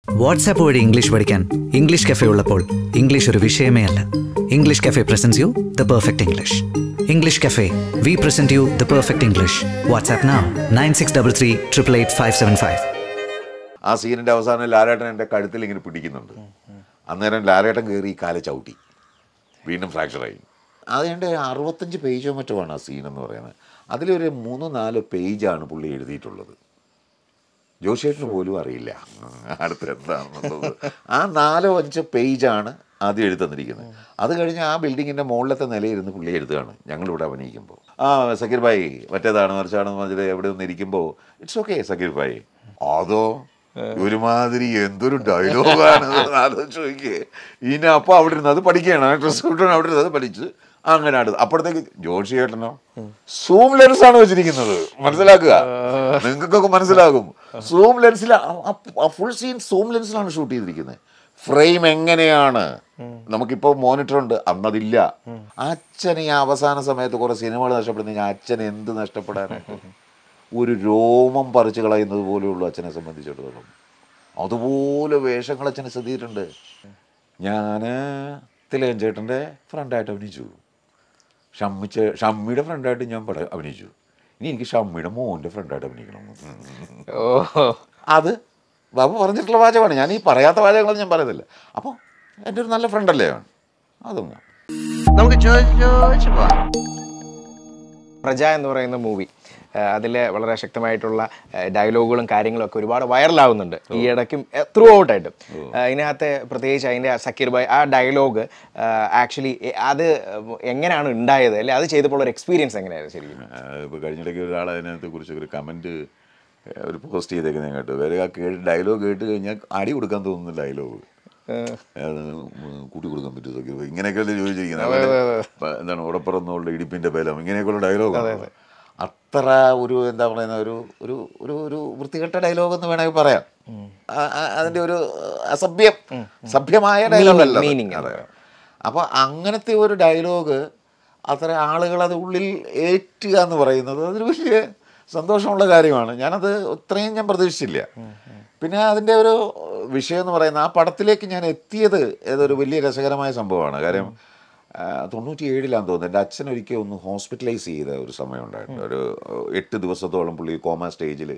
WhatsApp വഴി English പഠിക്കാൻ English cafe ഉള്ളപ്പോൾ ഇംഗ്ലീഷ് ഒരു വിഷയമേ അല്ല English cafe presents you the perfect English English cafe we present you the perfect English WhatsApp now nine six double three triple eight five seven five ആ സീനിന്റെ അവസാനം ലാലേട്ടൻ എൻ്റെ കഴുത്തിൽ ഇങ്ങനെ പിടിക്കുന്നുണ്ട് അന്നേരം ലാലേട്ടൻ കയറി ഈ കാല് ചവിട്ടി വീണ്ടും ഫ്രാക്ചറായി അതിൻ്റെ അറുപത്തഞ്ച് പേജോ മറ്റോ ആണ് ആ സീൻ എന്ന് പറയുന്നത് അതിലൊരു മൂന്നോ നാലോ പേജാണ് പുള്ളി എഴുതിയിട്ടുള്ളത് ജോഷേട്ടിന് പോലും അറിയില്ല അടുത്ത എന്താണെന്നുള്ളത് ആ നാലോ അഞ്ചോ പേജാണ് ആദ്യം എഴുതി തന്നിരിക്കുന്നത് അത് കഴിഞ്ഞ് ആ ബിൽഡിങ്ങിൻ്റെ മുകളിലത്തെ നിലയിരുന്ന് പുള്ളി എഴുതുകയാണ് ഞങ്ങളിവിടെ അഭിനയിക്കുമ്പോൾ ആ സക്കീർ ഭായി മറ്റേതാണ് മറിച്ചാണെന്ന് പറഞ്ഞത് എവിടെ നിന്ന് ഇരിക്കുമ്പോൾ ഇറ്റ്സ് ഓക്കെ സക്കീർ ഭായി അതോ ഒരുമാതിരി എന്തൊരു ഡയലോഗാണ് ആലോചിച്ച് നോക്കിയേ ഇനി അപ്പോൾ അവിടെ ഇരുന്ന് അത് പഠിക്കുകയാണ് ഡ്രസ് കിട്ടണം അവിടെ ഇരുന്ന് അത് പഠിച്ച് അങ്ങനെ അടുത്ത് അപ്പോഴത്തേക്ക് ജോഷി ചേട്ടനോ സൂം ലെൻസ് ആണ് വെച്ചിരിക്കുന്നത് മനസ്സിലാക്കുക നിങ്ങൾക്കൊക്കെ മനസ്സിലാകും സൂം ലെൻസിൽ ഫുൾ സീൻ സൂം ലെൻസിലാണ് ഷൂട്ട് ചെയ്തിരിക്കുന്നത് ഫ്രെയിം എങ്ങനെയാണ് നമുക്കിപ്പോൾ മോണിറ്റർ ഉണ്ട് അന്നതില്ല അച്ഛൻ ഈ അവസാന സമയത്ത് കുറെ സിനിമകൾ നഷ്ടപ്പെടുന്ന അച്ഛൻ എന്ത് നഷ്ടപ്പെടാനായിട്ട് ഒരു രോമം പറിച്ചു കളയുന്നത് പോലെയുള്ളൂ അച്ഛനെ സംബന്ധിച്ചിടത്തോളം അതുപോലെ വേഷങ്ങൾ അച്ഛനെ ശ്രദ്ധിച്ചിട്ടുണ്ട് ഞാൻ തിലകൻ ചേട്ടൻ്റെ ഫ്രണ്ടായിട്ട് അഭിനയിച്ചു ഷമ്മിച്ച ഷമ്മിയുടെ ഫ്രണ്ടായിട്ട് ഞാൻ പട അഭിനയിച്ചു ഇനി എനിക്ക് ഷമ്മിയുടെ മോൻ്റെ ഫ്രണ്ടായിട്ട് അഭിനയിക്കണം ഓ അത് ബാബു പറഞ്ഞിട്ടുള്ള വാചകമാണ് ഞാൻ ഈ പറയാത്ത വാചകങ്ങളൊന്നും ഞാൻ പറയുന്നില്ല അപ്പോൾ എൻ്റെ ഒരു നല്ല ഫ്രണ്ടല്ലേ അവൻ അതൊന്നും നമുക്ക് ചോദിച്ച് ചോദിച്ച് പോവാം പ്രജ എന്ന് പറയുന്ന മൂവി അതിൽ വളരെ ശക്തമായിട്ടുള്ള ഡയലോഗുകളും കാര്യങ്ങളും ഒക്കെ ഒരുപാട് വൈറലാവുന്നുണ്ട് ഈ ഇടയ്ക്കും ത്രൂ ഔട്ടായിട്ട് ഇതിനകത്ത് പ്രത്യേകിച്ച് അതിൻ്റെ സക്കീർ ഭായ് ആ ഡയലോഗ് ആക്ച്വലി അത് എങ്ങനെയാണ് ഉണ്ടായത് അല്ലെ അത് ചെയ്തപ്പോൾ ഒരു എക്സ്പീരിയൻസ് എങ്ങനെയായിരുന്നു ശരിക്കും ഇപ്പോൾ കഴിഞ്ഞിടയ്ക്ക് ഒരാൾ അതിനകത്ത് കുറിച്ച് ഒരു കമൻറ്റ് ഒരു പോസ്റ്റ് ചെയ്തേക്കുന്നത് ഞാൻ കേട്ടു വേറെ ആ കേട്ട് ഡയലോഗ് കേട്ട് കഴിഞ്ഞാൽ അടി കൊടുക്കാൻ തോന്നുന്നു ഡയലോഗ് അത് കൂട്ടി കൊടുക്കാൻ പറ്റുമോ ഇങ്ങനെയൊക്കെയല്ലേ ചോദിച്ചിരിക്കുന്നത് അവരുടെ പ- എന്താണ് ഉടപ്പുറന്നുള്ള ഇടിപ്പിന്റെ ബലം ഇങ്ങനെയൊക്കെയുള്ള ഡയലോഗ് അത്ര ഒരു എന്താ പറയുന്ന ഒരു ഒരു ഒരു ഒരു വൃത്തികെട്ട ഡയലോഗ് എന്ന് വേണമെങ്കിൽ പറയാം ആ- ആ- അതിന്റെ ഒരു അസഭ്യം സഭ്യമായ ഡയലോഗ് അല്ല അത്. meaning അതെ അപ്പോൾ അങ്ങനത്തെ ഒരു ഡയലോഗ് അത്ര ആളുകൾ അത് ഉള്ളിൽ ഏറ്റുക എന്ന് പറയുന്നത് അതൊരു വലിയ സന്തോഷമുള്ള കാര്യമാണ് ഞാനത് ഇത്രയും ഞാൻ പ്രതീക്ഷിച്ചില്ല പിന്നെ അതിൻ്റെ ഒരു വിഷയം എന്ന് പറയുന്നത് ആ പടത്തിലേക്ക് ഞാൻ എത്തിയത് ഏതൊരു വലിയ രസകരമായ സംഭവമാണ് കാര്യം ആ, തൊണ്ണൂറ്റി ഏഴിലാന്ന് തോന്നുന്നു എൻ്റെ അച്ഛൻ ഒരിക്കൽ ഒന്ന് ഹോസ്പിറ്റലൈസ് ചെയ്ത ഒരു സമയം ഉണ്ടായിരുന്നു ഒരു എട്ട് ദിവസത്തോളം പുള്ളി കോമ സ്റ്റേജിൽ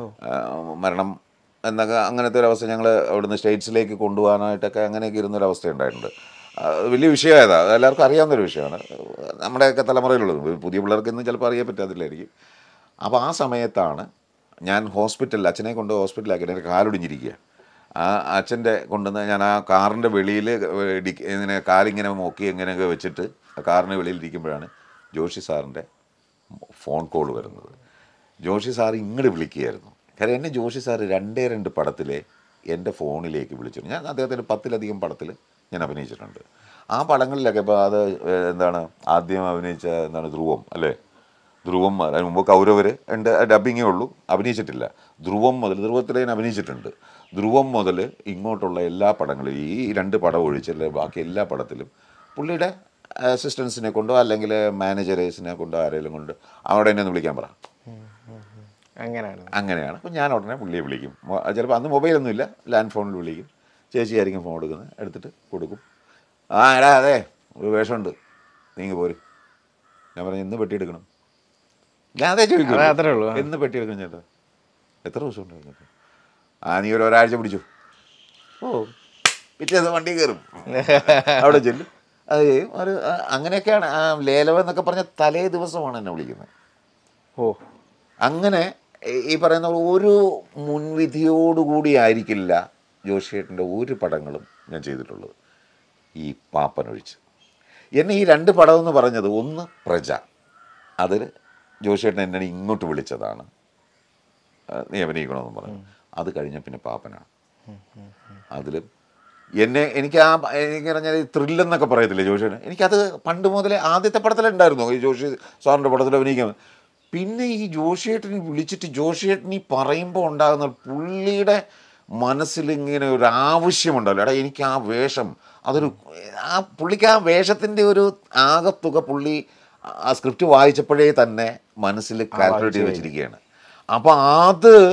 മരണം എന്നൊക്കെ അങ്ങനത്തെ ഒരു അവസ്ഥ ഞങ്ങൾ അവിടുന്ന് സ്റ്റേറ്റ്സിലേക്ക് കൊണ്ടുപോകാനായിട്ടൊക്കെ അങ്ങനെയൊക്കെ ഇരുന്നൊരവസ്ഥ ഉണ്ടായിട്ടുണ്ട് ആ, വലിയ വിഷയമായതാണ് അത് എല്ലാവർക്കും അറിയാവുന്നൊരു വിഷയമാണ് നമ്മുടെയൊക്കെ തലമുറയിലുള്ളത് പുതിയ പിള്ളേർക്ക് ഇന്ന് ചിലപ്പോൾ അറിയാൻ പറ്റാതില്ലായിരിക്കും അപ്പോൾ ആ സമയത്താണ് ഞാൻ ഹോസ്പിറ്റലിൽ അച്ഛനെ കൊണ്ട് ഹോസ്പിറ്റലാക്കി എൻ്റെ കാലൊടിഞ്ഞിരിക്കുക ആ അച്ഛൻ്റെ കൊണ്ടുവന്ന് ഞാൻ ആ കാറിൻ്റെ വെളിയിൽ ഇങ്ങനെ കാലിങ്ങനെ നോക്കി എങ്ങനെയൊക്കെ വെച്ചിട്ട് ആ കാറിൻ്റെ വെളിയിൽ ഇരിക്കുമ്പോഴാണ് ജോഷി സാറിൻ്റെ ഫോൺ കോൾ വരുന്നത് ജോഷി സാർ ഇങ്ങോട്ട് വിളിക്കുകയായിരുന്നു കാര്യം എന്നെ ജോഷി സാർ രണ്ടേ രണ്ട് പടത്തിലെ എൻ്റെ ഫോണിലേക്ക് വിളിച്ചു ഞാൻ അദ്ദേഹത്തിൻ്റെ പത്തിലധികം പടത്തിൽ ഞാൻ അഭിനയിച്ചിട്ടുണ്ട് ആ പടങ്ങളിലൊക്കെ ഇപ്പോൾ അത് ഏഹ്, എന്താണ് ആദ്യം അഭിനയിച്ച എന്താണ് ധ്രുവം അല്ലേ ധ്രുവം അതിന് മുമ്പ് കൗരവർ ഉണ്ട് ഡബിങ്ങേ ഉള്ളൂ അഭിനയിച്ചിട്ടില്ല ധ്രുവം മുതൽ ധ്രുവത്തിൽ ഞാൻ അഭിനയിച്ചിട്ടുണ്ട് ധ്രുവം മുതൽ ഇങ്ങോട്ടുള്ള എല്ലാ പടങ്ങളും ഈ രണ്ട് പടം ഒഴിച്ചല്ലേ ബാക്കി എല്ലാ പടത്തിലും പുള്ളിയുടെ അസിസ്റ്റൻസിനെ കൊണ്ടോ അല്ലെങ്കിൽ മാനേജേഴ്സിനെ കൊണ്ടോ ആരെങ്കിലും കൊണ്ട് അവിടെ എന്നെ ഒന്ന് വിളിക്കാൻ പറ അങ്ങനെയാണ് അങ്ങനെയാണ് അപ്പോൾ ഞാൻ ഉടനെ പുള്ളിയെ വിളിക്കും മൊ- ചിലപ്പോൾ അന്ന് മൊബൈലൊന്നുമില്ല ലാൻഡ് ഫോണിൽ വിളിക്കും ചേച്ചിയായിരിക്കും ഫോൺ എടുക്കുന്നത് എടുത്തിട്ട് കൊടുക്കും ആ എടാ അതെ ഒരു വേഷമുണ്ട് നീങ്ങി പോര് ഞാൻ പറഞ്ഞു ഇന്ന് പെട്ടിയെടുക്കണം ഞാൻ അതേ ചോദിക്കും അതെ, അത്രേ ഉള്ളൂ. എന്ന് പെട്ടിയെടുക്കണം ചേട്ടാ എത്ര ദിവസം ഉണ്ടായിരുന്നു ആ നീ ഒരു ഒരാഴ്ച പിടിച്ചു ഓ പിറ്റേ ദിവസം വണ്ടി കയറും അവിടെ ചെല്ലും അത് ചെയ്യും ഒരു ആ, അങ്ങനെയൊക്കെയാണ് ആ ലേലം എന്നൊക്കെ പറഞ്ഞ തലേ ദിവസമാണ് എന്നെ വിളിക്കുന്നത് ഓ അങ്ങനെ ഈ- ഈ പറയുന്ന ഒരു മുൻവിധിയോടുകൂടി ആയിരിക്കില്ല ജോഷിയേട്ടൻ്റെ ഒരു പടങ്ങളും ഞാൻ ചെയ്തിട്ടുള്ളത് ഈ പാപ്പനൊഴിച്ച് എന്നെ ഈ രണ്ട് പടം എന്ന് പറഞ്ഞത് ഒന്ന് പ്രജ അതിൽ ജോഷിയേട്ടൻ എന്നെ ഇങ്ങോട്ട് വിളിച്ചതാണ് ആ, നീ അഭിനയിക്കണമെന്ന് പറഞ്ഞു അത് കഴിഞ്ഞ പിന്നെ പാപ്പനാണ് അതിൽ എന്നെ എനിക്ക് ആ എനിക്ക് പറഞ്ഞാൽ ത്രില്ലെന്നൊക്കെ പറയത്തില്ലേ ജോഷിന് എനിക്കത് പണ്ട് മുതലേ ആദ്യത്തെ പടത്തിലുണ്ടായിരുന്നു ഈ ജോഷി സാറിൻ്റെ പടത്തിൽ അഭിനയിക്കാൻ പിന്നെ ഈ ജോഷിയേട്ടനെ വിളിച്ചിട്ട് ജോഷിയേട്ടൻ ഈ പറയുമ്പോൾ ഉണ്ടാകുന്ന പുള്ളിയുടെ മനസ്സിൽ ഇങ്ങനെ ഒരു ആവശ്യമുണ്ടല്ലോ എടാ എനിക്ക് ആ വേഷം അതൊരു ആ പുള്ളിക്ക് ആ വേഷത്തിൻ്റെ ഒരു ആകത്തുക പുള്ളി ആ സ്ക്രിപ്റ്റ് വായിച്ചപ്പോഴേ തന്നെ മനസ്സിൽ കാൽക്കുലേറ്റ് ചെയ്ത് വെച്ചിരിക്കുകയാണ് അപ്പോൾ അത്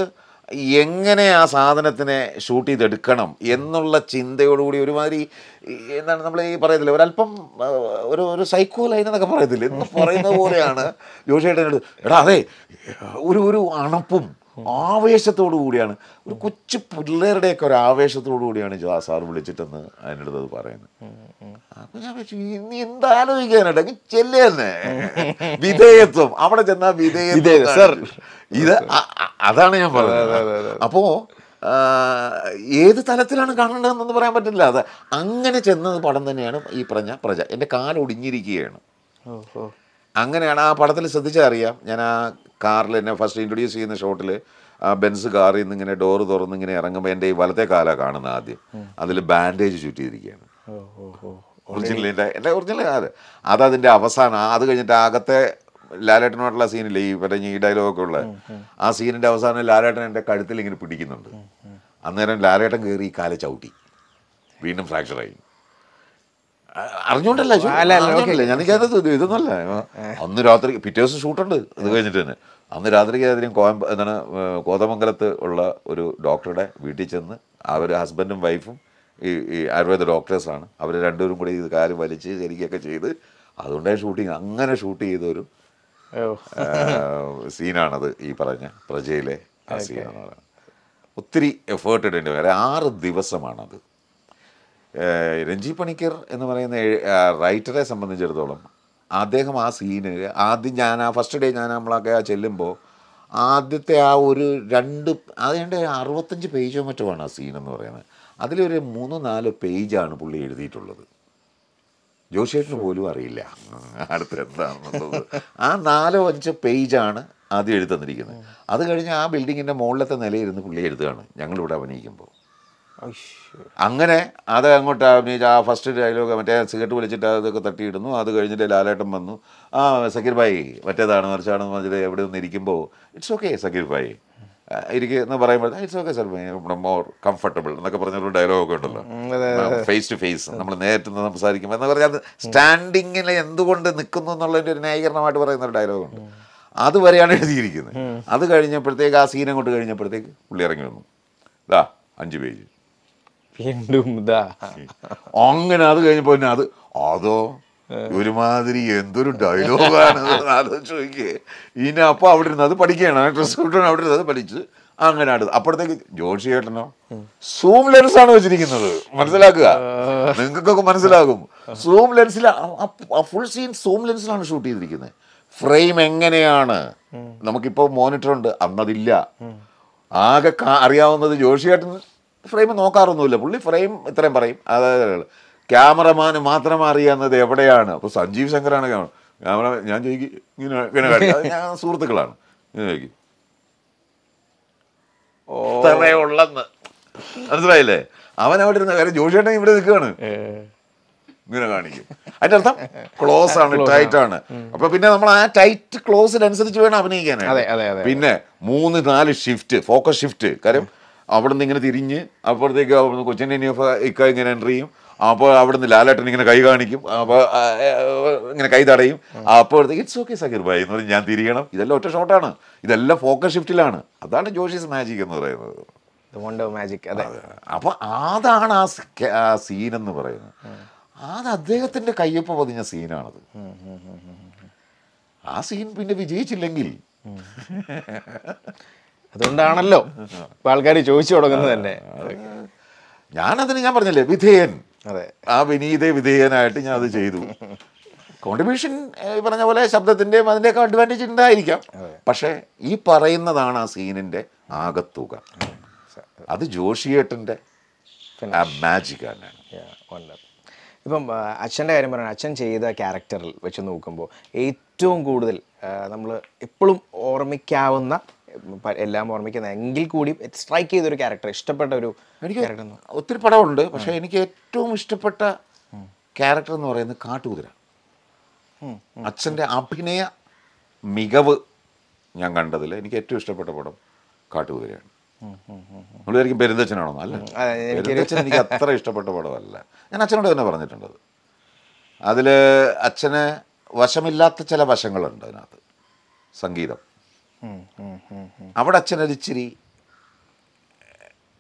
എങ്ങനെ ആ സാധനത്തിനെ ഷൂട്ട് ചെയ്തെടുക്കണം എന്നുള്ള ചിന്തയോടുകൂടി ഒരുമാതിരി ഈ എന്താണ് നമ്മൾ ഈ പറയത്തില്ല ഒരല്പം ആ, ഒരു ഒരു സൈക്കോ ലൈൻ എന്നൊക്കെ പറയത്തില്ല എന്ന് പറയുന്ന പോലെയാണ് ജോഷിയേട്ടനോട് എടാ അതെ ഒരു ഒരു അണപ്പും ആവേശത്തോടു കൂടിയാണ് ഒരു കൊച്ചു പിള്ളേരുടെയൊക്കെ ഒരു ആവേശത്തോടു കൂടിയാണ് ആ സാർ വിളിച്ചിട്ടെന്ന് അതിൻ്റെ അടുത്ത് അത് പറയുന്നത് അപ്പൊ ഞാൻ വെച്ചു നീ എന്താലോചിക്കാനായിട്ട് അങ്ങ് ചെല്ല് തന്നെ വിധേയത്വം അവിടെ ചെന്നാ വിധേയത്വം, വിധേയത്വം sir. ഇത് അ- അ- അതാണ് ഞാൻ പറഞ്ഞത് അപ്പോ ആ, ഏത് തലത്തിലാണ് കാണേണ്ടതെന്ന് പറയാൻ പറ്റില്ല അത് അങ്ങനെ ചെന്നത് പടം തന്നെയാണ് ഈ പറഞ്ഞ പ്രജ എൻ്റെ കാലൊടിഞ്ഞിരിക്കുകയാണ് ഓ ഓ അങ്ങനെയാണ് ആ പടത്തിൽ ശ്രദ്ധിച്ചാൽ അറിയാം ഞാൻ ആ കാറിൽ എന്നെ ഫസ്റ്റ് ഇൻട്രൊഡ്യൂസ് ചെയ്യുന്ന ഷോട്ടിൽ ആ ബെൻസ് കാറിൽ നിന്ന് ഇങ്ങനെ ഡോറ് തുറന്ന് ഇങ്ങനെ ഇറങ്ങുമ്പോൾ എൻ്റെ ഈ വലത്തെ കാലാണ് കാണുന്നത് ആദ്യം അതിൽ ബാൻഡേജ് ചുറ്റിയിരിക്കുകയാണ് ഓ ഓ ഓ ഒറിജിനൽ എൻ്റെ എൻ്റെ ഒറിജിനൽ കാറ് അതതിൻ്റെ അവസാനം അത് കഴിഞ്ഞിട്ട് അകത്തെ ലാലേട്ടനോടുള്ള സീനില്ലേ ഈ പറഞ്ഞ ഈ ഡയലോഗൊക്കെ ഉള്ള ആ സീനിൻ്റെ അവസാനം ലാലേട്ടൻ എൻ്റെ കഴുത്തിൽ ഇങ്ങനെ പിടിക്കുന്നുണ്ട് അന്നേരം ലാലേട്ടൻ കയറി ഈ കാല് ചവിട്ടി വീണ്ടും ഫ്രാക്ചറായി അറിഞ്ഞോണ്ടല്ല ചോ- അല്ല, അല്ല, അറിഞ്ഞോണ്ടല്ല. ഞാൻ എനിക്കത് ഇതൊന്നല്ല അന്ന് രാത്രി പിറ്റേ ദിവസം ഷൂട്ടുണ്ട് ഇത് കഴിഞ്ഞിട്ട് തന്നെ അന്ന് രാത്രിക്ക് അതിനും കോയമ്പ എന്താണ് ഏർ കോതമംഗലത്ത് ഉള്ള ഒരു ഡോക്ടറുടെ വീട്ടിൽ ചെന്ന് അവർ ഹസ്ബൻഡും വൈഫും ഈ ഈ ആയുർവേദ ഡോക്ടേഴ്സാണ് അവർ രണ്ടുപേരും കൂടി ഇത് കാര്യം വലിച്ച് ശരിക്കൊക്കെ ചെയ്ത് അതുകൊണ്ടേ ഷൂട്ടിങ് അങ്ങനെ ഷൂട്ട് ചെയ്തൊരു ഓ സീനാണത് ഈ പറഞ്ഞ പ്രജയിലെ ആ സീനാണ് പറയുന്നത് ഒത്തിരി എഫേർട്ട് ഇടേണ്ടി വരും ആറ് ദിവസമാണത് ഏഹ് രഞ്ജി പണിക്കർ എന്ന് പറയുന്ന എഴ്- ആ റൈറ്ററെ സംബന്ധിച്ചിടത്തോളം അദ്ദേഹം ആ സീന് ആദ്യം ഞാൻ ആ ഫസ്റ്റ് ഡേ ഞാൻ നമ്മളൊക്കെ ആ ചെല്ലുമ്പോൾ ആദ്യത്തെ ആ ഒരു രണ്ട് അതിൻ്റെ അറുപത്തഞ്ച് പേജോ മറ്റോ ആണ് ആ സീൻ എന്ന് പറയുന്നത് അതിലൊരു മൂന്ന് നാല് പേജാണ് പുള്ളി എഴുതിയിട്ടുള്ളത് ജോഷേട്ടിന് പോലും അറിയില്ല അടുത്ത് എന്താണെന്നുള്ളത് ആ നാലോ അഞ്ചോ പേജാണ് ആദ്യം എഴുതി തന്നിരിക്കുന്നത് അത് കഴിഞ്ഞ് ആ ബിൽഡിങ്ങിൻ്റെ മുകളിലത്തെ നിലയിരുന്ന് പുള്ളി എഴുതുകയാണ് ഞങ്ങളിവിടെ അഭിനയിക്കുമ്പോൾ അയ്യോ. അങ്ങനെ അത് അങ്ങോട്ട് അഭിനയിച്ച ആ ഫസ്റ്റ് ഡയലോഗ് മറ്റേ സിഗരറ്റ് വിളിച്ചിട്ട് അതൊക്കെ തട്ടിയിടുന്നു അത് കഴിഞ്ഞിട്ട് ലാലേട്ടൻ വന്നു ആ സക്കീർ ഭായി മറ്റേതാണ് മറിച്ചാണെന്ന് പറഞ്ഞിട്ട് എവിടെ ഒന്ന് ഇരിക്കുമ്പോൾ ഇറ്റ്സ് ഓക്കെ സക്കീർ ഭായി ഇരിക്കുക എന്ന് പറയുമ്പോൾ it's okay sir more comfortable എന്നൊക്കെ പറഞ്ഞൊരു ഡയലോഗൊക്കെ ഉണ്ടല്ലോ ഫേസ് ടു ഫേസ് നമ്മൾ നേരിട്ട് നിന്ന് സംസാരിക്കുമ്പോൾ എന്ന് പറഞ്ഞാൽ അത് സ്റ്റാൻഡിങ്ങിൽ എന്തുകൊണ്ട് നിൽക്കുന്നു എന്നുള്ളതിൻ്റെ ഒരു ന്യായീകരണമായിട്ട് പറയുന്ന ഒരു ഡയലോഗുണ്ട് അതുവരെയാണ് എഴുതിയിരിക്കുന്നത് അത് കഴിഞ്ഞപ്പോഴത്തേക്ക് ആ സീൻ അങ്ങോട്ട് കഴിഞ്ഞപ്പോഴത്തേക്ക് പുള്ളി ഇറങ്ങി വന്നു ഇതാ അഞ്ച് പേജ് വീണ്ടും ഇതാ അങ്ങനെ അത് കഴിഞ്ഞപ്പോ പിന്നെ അത് അതോ ഒരുമാതിരി എന്തൊരു ഡയലോഗാണ് ആലോചിച്ച് നോക്കിയേ ഇനി അപ്പൊ അവിടെ ഇരുന്ന് അത് പഠിക്കുകയാണ് ഡ്രസ് കിട്ടണം അവിടെ ഇരുന്ന് അത് പഠിച്ച് അങ്ങനെ അടുത്ത് അപ്പോഴത്തേക്ക് ജോഷി ചേട്ടനോ സൂം ലെൻസ് ആണ് വെച്ചിരിക്കുന്നത് മനസ്സിലാക്കുക നിങ്ങൾക്കൊക്കെ മനസ്സിലാകും സൂം ലെൻസിൽ ഫുൾ സീൻ സൂം ലെൻസിലാണ് ഷൂട്ട് ചെയ്തിരിക്കുന്നത് ഫ്രെയിം എങ്ങനെയാണ് നമുക്കിപ്പോൾ മോണിറ്റർ ഉണ്ട് അന്നതില്ല ആകെ കാ- അറിയാവുന്നത് ജോഷിയേട്ടൻ ഫ്രെയിം നോക്കാറൊന്നുമില്ല പുള്ളി ഫ്രെയിം ഇത്രയും പറയും അതായത് ക്യാമറമാന് മാത്രം അറിയാവുന്നത് എവിടെയാണ് അപ്പോൾ സഞ്ജീവ് ശങ്കറാണ് ക്യാമറ ക്യാമറ ഞാൻ ചോദിക്കും ഇങ്ങനെ ഇങ്ങനെ കാണിക്കും. അത് ഞാൻ സുഹൃത്തുക്കളാണ് ഇങ്ങനെ ചോദിക്കും ഇത്രേ ഉള്ളെന്ന് മനസ്സിലായില്ലേ അവൻ അവിടെ ഇരുന്ന കാര്യം ജോഷിയേട്ടൻ ഇവിടെ നിൽക്കുകയാണ് ഏ, ഇങ്ങനെ കാണിക്കും അതിന്റെ അർത്ഥം ക്ലോസ് ആണ് ടൈറ്റ് ആണ് അപ്പൊ പിന്നെ നമ്മൾ ആ ടൈറ്റ് ക്ലോസിനനുസരിച്ച് വേണം അതെ, അഭിനയിക്കാനായിട്ട് അതെ, അതെ. പിന്നെ മൂന്ന് നാല് ഷിഫ്റ്റ് ഫോക്കസ് ഷിഫ്റ്റ് കാര്യം അവിടുന്ന് ഇങ്ങനെ തിരിഞ്ഞ് അപ്പുറത്തേക്ക് അവിടുന്ന് കൊച്ചിൻ ഇക്ക ഇങ്ങനെ എൻ്റർ ചെയ്യും അപ്പോൾ അവിടുന്ന് ലാലേട്ടൻ ഇങ്ങനെ കൈ കാണിക്കും അപ്പോൾ ഇങ്ങനെ കൈ തടയും അപ്പോഴത്തേക്ക് ഇറ്റ്സ് ഓക്കെ സക്കീർ ഭായി എന്ന് പറഞ്ഞ് ഞാൻ തിരിയണം ഇതെല്ലാം ഒറ്റ ഷോട്ടാണ് ഇതെല്ലാം ഫോക്കസ് ഷിഫ്റ്റിലാണ് അതാണ് ജോഷീസ് മാജിക് എന്ന് പറയുന്നത് The wonder magic അതെ അപ്പൊ അതാണ് ആ സ് ക- ആ സീൻ എന്ന് പറയുന്നത് അത് അദ്ദേഹത്തിന്റെ കയ്യൊപ്പ് പതിഞ്ഞ സീനാണത് ആ സീൻ പിന്നെ വിജയിച്ചില്ലെങ്കിൽ അതുകൊണ്ടാണല്ലോ ഇപ്പൊ ആൾക്കാർ ചോദിച്ചു തുടങ്ങുന്നത് തന്നെ ഞാനതിന് ഞാൻ പറഞ്ഞില്ലേ വിധേയൻ അതെ ആ വിനീത വിധേയനായിട്ട് ഞാൻ അത് ചെയ്തു കോൺട്രിബ്യൂഷൻ ഈ പറഞ്ഞ പോലെ ശബ്ദത്തിൻ്റെയും അതിൻ്റെയൊക്കെ അഡ്വാൻറ്റേജ് ഉണ്ടായിരിക്കാം പക്ഷേ ഈ പറയുന്നതാണ് ആ സീനിൻ്റെ ആകത്തുക അത് ജോഷിയേട്ടൻ്റെ ആ മാജിക് തന്നെയാണ് Yeah, wonder. ഇപ്പം ആ, അച്ഛൻ്റെ കാര്യം പറയുന്നത് അച്ഛൻ ചെയ്ത ക്യാരക്ടറിൽ വെച്ച് നോക്കുമ്പോൾ ഏറ്റവും കൂടുതൽ നമ്മൾ എപ്പോഴും ഓർമ്മിക്കാവുന്ന പ- എല്ലാം ഓർമ്മിക്കുന്ന എങ്കിൽ കൂടി സ്ട്രൈക്ക് ചെയ്തൊരു ക്യാരക്ടർ ഇഷ്ടപ്പെട്ട ഒരു എനിക്ക് ക്യാരക്ടർ ഒത്തിരി പടമുണ്ട് പക്ഷേ എനിക്ക് ഏറ്റവും ഇഷ്ടപ്പെട്ട ക്യാരക്ടർ എന്ന് പറയുന്നത് കാട്ടുകുതിര അച്ഛൻ്റെ അഭിനയ മികവ് ഞാൻ കണ്ടതിൽ എനിക്ക് ഏറ്റവും ഇഷ്ടപ്പെട്ട പടം കാട്ടുകുതിരയാണ് നമ്മൾ വിചാരിക്കും പെരുന്തച്ഛനാണോ അല്ല അതെ, എനിക്കൊരു- പെരുന്തച്ഛൻ എനിക്ക് അത്ര ഇഷ്ടപ്പെട്ട പടമല്ല ഞാൻ അച്ഛനോട് തന്നെ പറഞ്ഞിട്ടുണ്ടത് അതിൽ അച്ഛന് വശമില്ലാത്ത ചില വശങ്ങളുണ്ട് അതിനകത്ത് സംഗീതം അവിടെ അച്ഛനൊരിച്ചിരി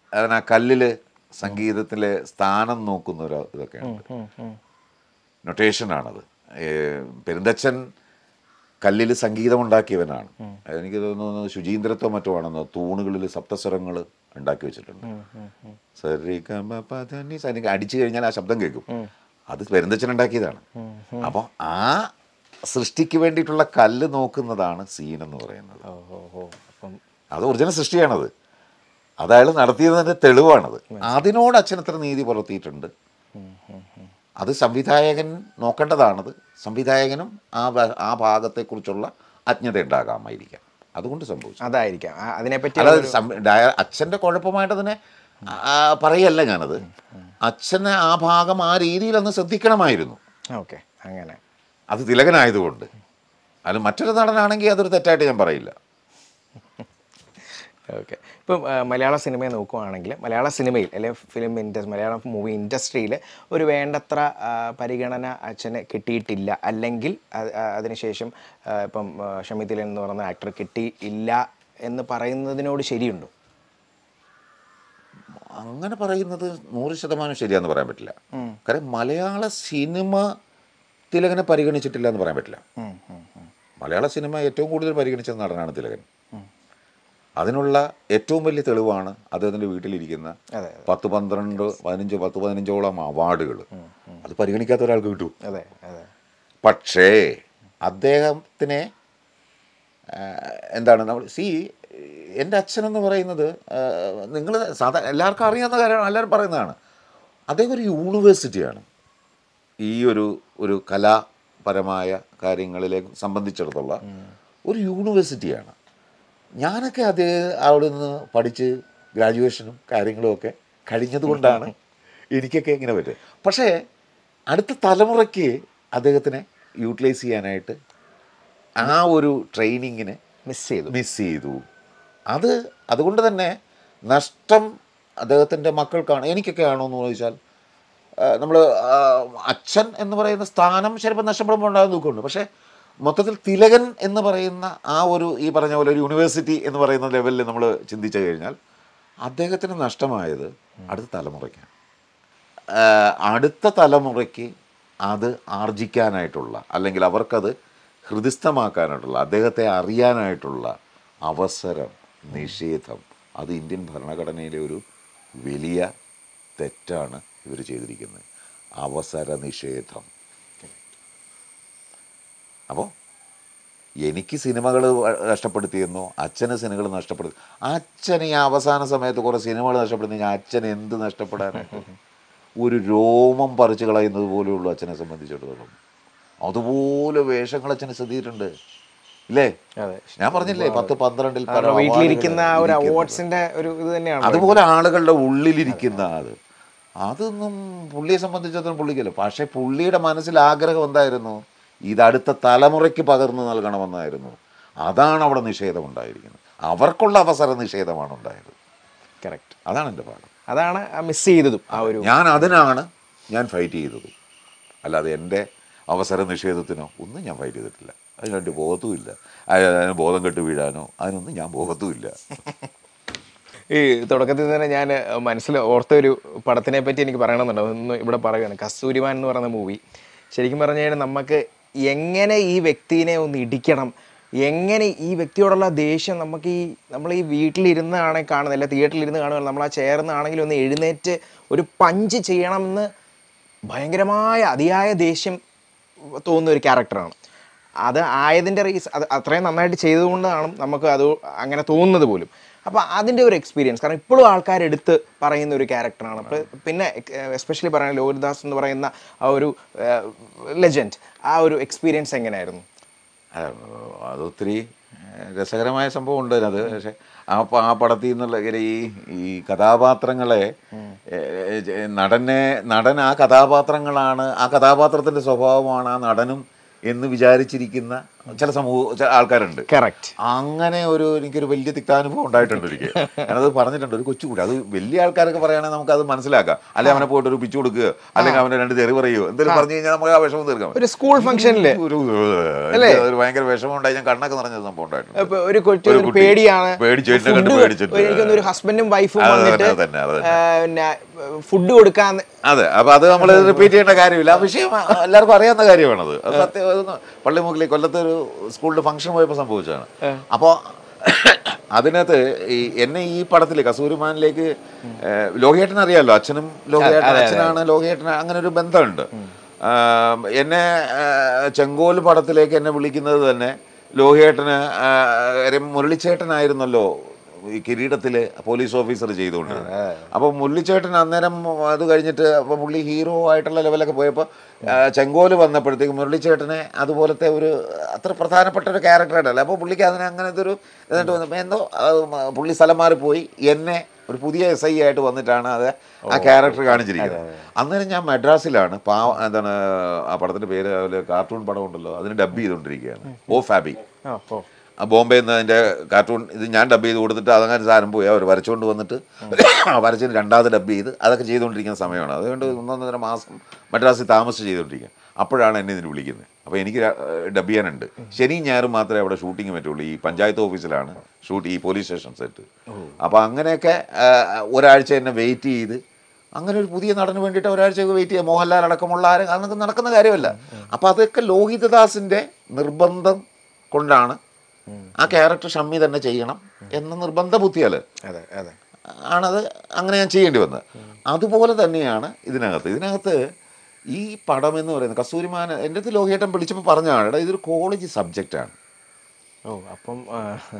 അതിന് ആ കല്ലിൽ സംഗീതത്തിലെ സ്ഥാനം നോക്കുന്ന ഒരു ഇതൊക്കെയാണ് നൊട്ടേഷനാണത് പെരുന്തച്ഛൻ കല്ലിൽ സംഗീതമുണ്ടാക്കിയവനാണ് എനിക്ക് തോന്നുന്നു ശുചീന്ദ്രത്വം മറ്റോ ആണെന്ന് തൂണുകളിൽ സപ്തസ്വരങ്ങൾ ഉണ്ടാക്കി വെച്ചിട്ടുണ്ട് സരി ഗമ പദ നി സ. എനിക്ക് അടിച്ചു കഴിഞ്ഞാൽ ആ ശബ്ദം കേൾക്കും അത് പെരുന്തച്ഛൻ ഉണ്ടാക്കിയതാണ് അപ്പോൾ ആ സൃഷ്ടിക്ക് വേണ്ടിയിട്ടുള്ള കല്ല് നോക്കുന്നതാണ് സീൻ എന്ന് പറയുന്നത് ഓ ഓ ഓ അപ്പം അത് ഒറിജിനൽ സൃഷ്ടിയാണത് അത് അയാൾ നടത്തിയതിൻ്റെ തെളിവാണത് അതിനോട് അച്ഛൻ എത്ര നീതി പുലർത്തിയിട്ടുണ്ട് അത് സംവിധായകൻ നോക്കേണ്ടതാണത് സംവിധായകനും ആ ഭ- ആ ഭാഗത്തെക്കുറിച്ചുള്ള അജ്ഞത ഉണ്ടാകാമായിരിക്കാം അതുകൊണ്ട് സംഭവിച്ചു അതായിരിക്കാം ആ, അതിനെപ്പറ്റി അല്ലാതെ സം- ഡയ- അച്ഛൻ്റെ കുഴപ്പമായിട്ട് അതിനെ ആ, പറയല്ല ഞാനത് അച്ഛനെ ആ ഭാഗം ആ രീതിയിൽ ഒന്ന് ശ്രദ്ധിക്കണമായിരുന്നു ഓക്കെ അങ്ങനെ അത് തിലകനായതുകൊണ്ട് അത് മറ്റൊരു നടനാണെങ്കിൽ അതൊരു തെറ്റായിട്ട് ഞാൻ പറയില്ല ഓക്കെ ഇപ്പം ആ, മലയാള സിനിമയെ നോക്കുവാണെങ്കിൽ മലയാള സിനിമയിൽ അല്ലെങ്കിൽ ഫിലിം ഇൻഡസ്ട്രി മലയാളം മൂവി ഇൻഡസ്ട്രിയിൽ ഒരു വേണ്ടത്ര ആ, പരിഗണന അച്ഛന് കിട്ടിയിട്ടില്ല അല്ലെങ്കിൽ അത് ആ, അതിനുശേഷം ആ, ഇപ്പം ആ, ഷമീതിൽ എന്ന് പറയുന്ന ആക്ടർ കിട്ടിയില്ല എന്ന് പറയുന്നതിനോട് ശരിയുണ്ടോ അങ്ങനെ പറയുന്നത് നൂറ് ശതമാനം ശരിയാന്ന് പറയാൻ പറ്റില്ല കാരണം മലയാള സിനിമ തിലകനെ പരിഗണിച്ചിട്ടില്ല എന്ന് പറയാൻ പറ്റില്ല മലയാള സിനിമ ഏറ്റവും കൂടുതൽ പരിഗണിച്ച നടനാണ് തിലകൻ അതിനുള്ള ഏറ്റവും വലിയ തെളിവാണ് അദ്ദേഹത്തിൻ്റെ വീട്ടിലിരിക്കുന്ന അതെ പത്ത് പന്ത്രണ്ട് പതിനഞ്ച് പത്ത് പതിനഞ്ചോളം അവാർഡുകൾ അത് പരിഗണിക്കാത്ത ഒരാൾക്ക് കിട്ടും അതെ അതെ പക്ഷേ അദ്ദേഹത്തിനെ ആ, എന്താണ് നമ്മൾ സി എൻ്റെ അച്ഛനെന്ന് പറയുന്നത് നിങ്ങൾ സാധാ എല്ലാവർക്കും അറിയാവുന്ന കാര്യമാണ് എല്ലാവരും പറയുന്നതാണ് അദ്ദേഹം ഒരു യൂണിവേഴ്സിറ്റിയാണ് ഈ ഒരു ഒരു കലാപരമായ കാര്യങ്ങളിലെ സംബന്ധിച്ചിടത്തോളം ഒരു യൂണിവേഴ്സിറ്റിയാണ് ഞാനൊക്കെ അത് അവിടെ നിന്ന് പഠിച്ച് ഗ്രാജുവേഷനും കാര്യങ്ങളും ഒക്കെ കഴിഞ്ഞതുകൊണ്ടാണ് എനിക്കൊക്കെ ഇങ്ങനെ പറ്റുക പക്ഷേ അടുത്ത തലമുറയ്ക്ക് അദ്ദേഹത്തിനെ യൂട്ടിലൈസ് ചെയ്യാനായിട്ട് ആ ഒരു ട്രെയിനിങ്ങിനെ മിസ് ചെയ്തു മിസ് ചെയ്തു അത് അതുകൊണ്ട് തന്നെ നഷ്ടം അദ്ദേഹത്തിൻ്റെ മക്കൾക്കാണ് എനിക്കൊക്കെ ആണോ എന്ന് ചോദിച്ചാൽ നമ്മൾ അച്ഛൻ എന്ന് പറയുന്ന സ്ഥാനം ചിലപ്പോൾ നഷ്ടപ്പെടുമ്പോൾ ഉണ്ടാകുന്ന ദുഃഖമുണ്ട് പക്ഷേ മൊത്തത്തിൽ തിലകൻ എന്ന് പറയുന്ന ആ ഒരു ഈ പറഞ്ഞ പോലെ ഒരു യൂണിവേഴ്സിറ്റി എന്ന് പറയുന്ന ലെവലിൽ നമ്മൾ ചിന്തിച്ചു കഴിഞ്ഞാൽ അദ്ദേഹത്തിന് നഷ്ടമായത് അടുത്ത തലമുറയ്ക്കാണ് ആഹ് അടുത്ത തലമുറയ്ക്ക് അത് ആർജിക്കാനായിട്ടുള്ള അല്ലെങ്കിൽ അവർക്കത് ഹൃദിസ്ഥമാക്കാനായിട്ടുള്ള അദ്ദേഹത്തെ അറിയാനായിട്ടുള്ള അവസരം നിഷേധം അത് ഇന്ത്യൻ ഭരണഘടനയിലെ ഒരു വലിയ തെറ്റാണ് ഇവർ ചെയ്തിരിക്കുന്നത് അവസര നിഷേധം അപ്പോൾ എനിക്ക് സിനിമകൾ നഷ്ടപ്പെടുത്തിയെന്നോ അച്ഛന് സിനിമകൾ നഷ്ടപ്പെടുത്തി അച്ഛൻ ഈ അവസാന സമയത്ത് കുറേ സിനിമകൾ നഷ്ടപ്പെടുത്തി ഞാൻ അച്ഛൻ എന്ത് നഷ്ടപ്പെടാനായിട്ട് ഒരു രോമം പറിച്ചു കളയുന്നത് പോലെയുള്ളൂ അച്ഛനെ സംബന്ധിച്ചിടത്തോളം അതുപോലെ വേഷങ്ങൾ അച്ഛന് ശ്രദ്ധിച്ചിട്ടുണ്ട് ഇല്ലേ അതെ ഞാൻ പറഞ്ഞില്ലേ പത്ത് പന്ത്രണ്ടിൽ പല കാരണം വീട്ടിലിരിക്കുന്ന ആ ഒരു അവാർഡുകൾ അവാർഡ്സിന്റെ ഒരു ഇത് തന്നെയാണ് അതുപോലെ ആളുകളുടെ ഉള്ളിലിരിക്കുന്ന അത് അതൊന്നും പുള്ളിയെ സംബന്ധിച്ചിടത്തോളം പുള്ളിക്കല്ല പക്ഷേ പുള്ളിയുടെ മനസ്സിൽ ആഗ്രഹം എന്തായിരുന്നു ഇത് അടുത്ത തലമുറയ്ക്ക് പകർന്നു നൽകണമെന്നായിരുന്നു അതാണ് അവിടെ നിഷേധം ഉണ്ടായിരിക്കുന്നത് അവർക്കുള്ള അവസര നിഷേധമാണ് ഉണ്ടായത് കറക്റ്റ് അതാണ് എൻ്റെ പാഠം അതാണ് മിസ് ചെയ്തതും ആ ഒരു ഞാൻ അതിനാണ് ഞാൻ ഫൈറ്റ് ചെയ്തത് അല്ലാതെ എൻ്റെ അവസര നിഷേധത്തിനോ ഒന്നും ഞാൻ ഫൈറ്റ് ചെയ്തിട്ടില്ല അതിനുവേണ്ടി ബോധവുമില്ല അതിന് ബോധം കെട്ട് വീഴാനോ അതിനൊന്നും ഞാൻ ബോധവുമില്ല ഈ തുടക്കത്തിൽ തന്നെ ഞാൻ മനസ്സിൽ ഓർത്ത ഒരു പടത്തിനെ പറ്റി എനിക്ക് പറയണമെന്നുണ്ട് ഒന്ന് ഇവിടെ പറയുകയാണ് കസ്തൂരിമാൻ എന്ന് പറയുന്ന മൂവി ശരിക്കും പറഞ്ഞു കഴിഞ്ഞാൽ നമുക്ക് എങ്ങനെ ഈ വ്യക്തിനെ ഒന്ന് ഇടിക്കണം എങ്ങനെ ഈ വ്യക്തിയോടുള്ള ദേഷ്യം നമുക്ക് ഈ നമ്മൾ ഈ വീട്ടിലിരുന്നാണ് കാണുന്നത് അല്ല തിയേറ്ററിലിരുന്ന് കാണുന്നത് നമ്മൾ ആ ചേർന്നാണെങ്കിലും ഒന്ന് എഴുന്നേറ്റ് ഒരു പഞ്ച് ചെയ്യണമെന്ന് ഭയങ്കരമായ അതിയായ ദേഷ്യം തോന്നുന്ന ഒരു ക്യാരക്ടറാണ് അത് ആയതിൻ്റെ റീസ് അത് അത്രയും നന്നായിട്ട് ചെയ്തുകൊണ്ടാണ് നമുക്ക് അത് അങ്ങനെ തോന്നുന്നത് പോലും അപ്പോൾ അതിൻ്റെ ഒരു എക്സ്പീരിയൻസ് കാരണം ഇപ്പോഴും ആൾക്കാർ എടുത്ത് പറയുന്ന ഒരു ക്യാരക്ടറാണ് അപ്പോൾ പിന്നെ എസ്പെഷ്യലി പറയുന്ന ലോഹിതാസ് എന്ന് പറയുന്ന ആ ഒരു ലെജൻഡ് ആ ഒരു എക്സ്പീരിയൻസ് എങ്ങനെയായിരുന്നു അതെ, അതൊത്തിരി ഏഹ്, രസകരമായ സംഭവം ഉണ്ട് അതിനകത്ത് പക്ഷെ ആ പ- ആ പടത്തിൽ നിന്നുള്ള ഇങ്ങനെ ഈ ഈ കഥാപാത്രങ്ങളെ ഏഹ്, ഏഹ്, നടനെ നടൻ ആ കഥാപാത്രങ്ങളാണ് ആ കഥാപാത്രത്തിൻ്റെ സ്വഭാവമാണ് ആ നടനും എന്ന് വിചാരിച്ചിരിക്കുന്ന ചില സമൂഹ ചില ആൾക്കാരുണ്ട് കറക്റ്റ് അങ്ങനെ ഒരു എനിക്കൊരു വലിയ തിക്താനുഭവം ഉണ്ടായിട്ടുണ്ട് ഒരിക്കൽ ഞാനത് പറഞ്ഞിട്ടുണ്ട് ഒരു കൊച്ചുകൂടി അത് വലിയ ആൾക്കാരൊക്കെ പറയുകയാണെങ്കിൽ നമുക്ക് അത് മനസ്സിലാക്കാം അല്ലെങ്കിൽ അവനെ പോയിട്ട് ഒരു പിച്ചു കൊടുക്കുക അല്ലെങ്കിൽ അവനെ രണ്ട് തെറി പറയുകയോ എന്തെങ്കിലും പറഞ്ഞു കഴിഞ്ഞാൽ നമുക്ക് ആ വിഷമം തീർക്കാം ഒരു സ്കൂൾ ഫംഗ്ഷനില് ഒരു അല്ലേ? ഒരു ഭയങ്കര വിഷമം ഉണ്ടായി ഞാൻ കണ്ണൊക്കെ നിറഞ്ഞ സംഭവം ഉണ്ടായിട്ടുണ്ട് ഇപ്പൊ ഒരു കൊച്ചു ഒരു ഒരു കുട്ടി പേടിയാണ് പേടിച്ച് എന്നെ കണ്ട് Food പേടിച്ചിട്ട്. എനിക്കൊന്ന് ഒരു ഹസ്ബൻഡും വൈഫും അത് തന്നെ, വന്നിട്ട് അത് തന്നെ, അത് തന്നെ. ആ, പിന്നെ ഫുഡ് കൊടുക്കാൻ അതെ അപ്പൊ അത് നമ്മൾ റിപ്പീറ്റ് ചെയ്യേണ്ട കാര്യമില്ല ആ വിഷയം എല്ലാവർക്കും അറിയാവുന്ന കാര്യമാണത് അത് സത്യം അതൊന്ന് പള്ളിമുക്കിലെ കൊല്ലത്ത് ഒരു സ്കൂളിൽ ഫംഗ്ഷൻ പോയപ്പോൾ സംഭവിച്ചതാണ് അപ്പോൾ അതിനകത്ത് ഈ എന്നെ ഈ പടത്തിൽ കസൂരിമാനിലേക്ക് ലോഹിയേട്ടൻ അറിയാമല്ലോ അച്ഛനും ലോഹിയേട്ടൻ അച്ഛനാണ് ലോഹിയേട്ടൻ അങ്ങനെ ഒരു ബന്ധമുണ്ട് ആ, എന്നെ ആ, ചെങ്കോൽ പടത്തിലേക്ക് എന്നെ വിളിക്കുന്നത് തന്നെ ലോഹിയേട്ടന് ആ, കാര്യം മുരളിച്ചേട്ടനായിരുന്നല്ലോ ഈ കിരീടത്തില് പോലീസ് ഓഫീസർ ചെയ്തുകൊണ്ട് അപ്പോൾ മുരളിച്ചേട്ടൻ അന്നേരം അത് കഴിഞ്ഞിട്ട് അപ്പോൾ പുള്ളി ഹീറോ ആയിട്ടുള്ള ലെവലൊക്കെ പോയപ്പോൾ ചെങ്കോല് വന്നപ്പോഴത്തേക്ക് മുരളിച്ചേട്ടനെ അതുപോലത്തെ ഒരു അത്ര പ്രധാനപ്പെട്ട ഒരു ക്യാരക്ടറായിട്ടല്ല അപ്പോൾ പുള്ളിക്ക് അതിന് അങ്ങനത്തെ ഒരു എന്നിട്ട് വന്നപ്പോൾ എന്തോ അത് മ- പുള്ളി സ്ഥലം മാറിപ്പോയി എന്നെ ഒരു പുതിയ എസ് ഐ ആയിട്ട് വന്നിട്ടാണ് അത് ആ ക്യാരക്ടർ കാണിച്ചിരിക്കുന്നത് അന്നേരം ഞാൻ മദ്രാസിലാണ് പാ എന്താണ് ആ പടത്തിൻ്റെ പേര് അതുപോലെ കാർട്ടൂൺ പടം ഉണ്ടല്ലോ അതിന് ഡബ് ചെയ്തുകൊണ്ടിരിക്കുകയാണ് ഓ ഫാബി ഓ ഓ ആ ബോംബെ നിന്ന് അതിൻ്റെ കാർട്ടൂൺ ഇത് ഞാൻ ഡബ് ചെയ്ത് കൊടുത്തിട്ട് അതങ്ങനെ സാധനം പോയി അവർ വരച്ചുകൊണ്ട് വന്നിട്ട് ആ വരച്ചതിന് രണ്ടാമത് ഡബ് ചെയ്ത് അതൊക്കെ ചെയ്തുകൊണ്ടിരിക്കുന്ന സമയമാണ് അതുകൊണ്ട് ഒന്നൊന്നര മാസം മദ്രാസിൽ താമസിച്ച് ചെയ്തുകൊണ്ടിരിക്കുക അപ്പോഴാണ് എന്നെ ഇതിന് വിളിക്കുന്നത് അപ്പോൾ എനിക്ക് ഡബ് ചെയ്യാനുണ്ട് ശനിയും ഞായറും മാത്രമേ അവിടെ ഷൂട്ടിങ് പറ്റുള്ളൂ ഈ പഞ്ചായത്ത് ഓഫീസിലാണ് ഷൂട്ട് ഈ പോലീസ് സ്റ്റേഷൻ സെറ്റ് അപ്പോൾ അങ്ങനെയൊക്കെ ആ, ഒരാഴ്ച എന്നെ വെയിറ്റ് ചെയ്ത് അങ്ങനെ ഒരു പുതിയ നടന് വേണ്ടിയിട്ട് ഒരാഴ്ച വെയിറ്റ് ചെയ്യുക മോഹൻലാൽ അടക്കമുള്ള ആരും അതൊക്കെ നടക്കുന്ന കാര്യമല്ല അപ്പോൾ അതൊക്കെ ലോഹിതദാസിൻ്റെ നിർബന്ധം കൊണ്ടാണ് ആ ക്യാരക്ടർ ഷമ്മി തന്നെ ചെയ്യണം എന്ന നിർബന്ധ ബുദ്ധിയാൽ അതെ അതെ ആണത് അങ്ങനെ ഞാൻ ചെയ്യേണ്ടി വന്നത് അതുപോലെ തന്നെയാണ് ഇതിനകത്ത് ഇതിനകത്ത് ഈ പടം എന്ന് പറയുന്നത് കസ്തൂരിമാൻ എൻ്റെ അടുത്ത് ലോഹിയേട്ടൻ വിളിച്ചപ്പോൾ പറഞ്ഞതാണ് എടാ ഇതൊരു കോളേജ് സബ്ജക്റ്റാണ് ഓ അപ്പം ആ,